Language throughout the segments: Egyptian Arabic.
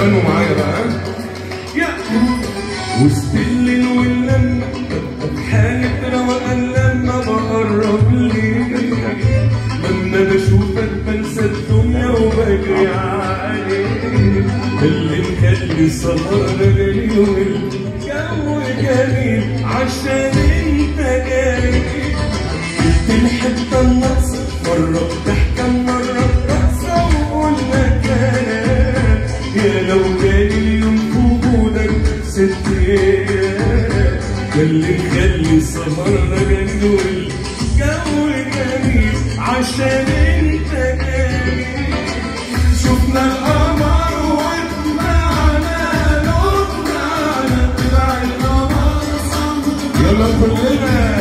غنوا معايا بقى يا وسط الليل واللمة ببقى بحالة روقان لما بقرب ليك لما بشوفك بنسى الدنيا وبجري عليك اللي مخلي سهرنا جميل والجو جميل عشان انت جاي جبت الحتة الناقصة مرة بضحكة مرة برقصة وقلنا كلام يا لو جالي اليوم في وجودك ست ايام ده اللي مخلي سهرنا جميل والجو جميل عشان انت جاي شفنا القمر وطلعنا نطلعنا طلع القمر يلا كلنا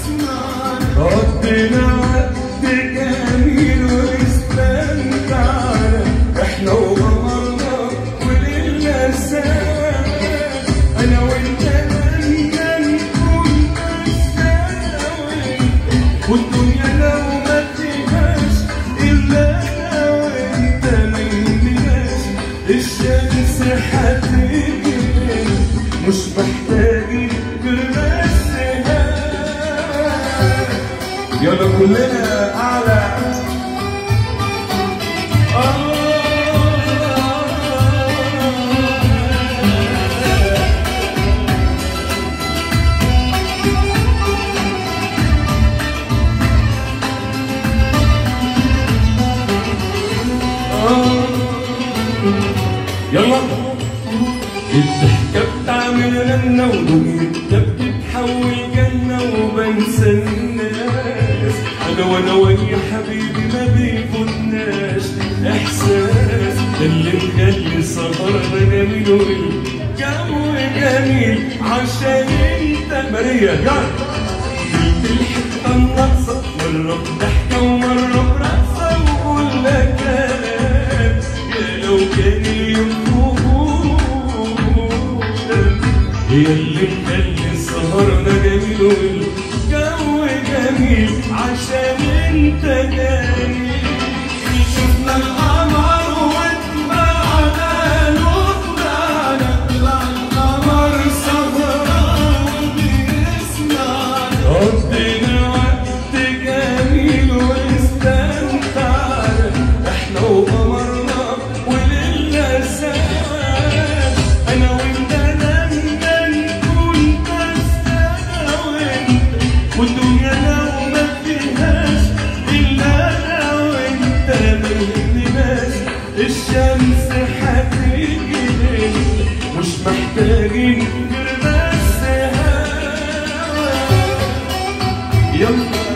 قضينا وقت جميل واستمتعنا احنا وقمرنا وليلنا سوا انا وانت لما نكون بس انا وانت والدنيا لو ما فيهاش الا انا وانت ما يهمناش الشمس هتيجي مش محتاجين غير بس هوا. يلا كلنا اعلى يلا الضحكة بتعمل غنى ودنيتنا بتتحول جنة وبنسى الناس أنا وأنا ويا حبيبي ما بيفوتناش إحساس ده اللي مخلي سهرنا جميل والجو جميل عشان أنت ماريا يلا جبت الحتة الناقصة مرة بضحكة ومرة برقصة وقلنا كلام يا لو كان اليوم وجودك هي اللي مخلي سهرنا جميل والجو جميل عشان انت جميل شفنا القمر وطلعنا نطلعنا طلع القمر سهران وبيسمعنا قضينا وقت جميل واستمتعنا احنا وقمرنا وليلنا سوا انا وانت لما نكون بس انا وانت والدنيا لو ما فيهاش الا انا وانت ما يهمناش الشمس هتيجي مش محتاجين غير بس هوا يلا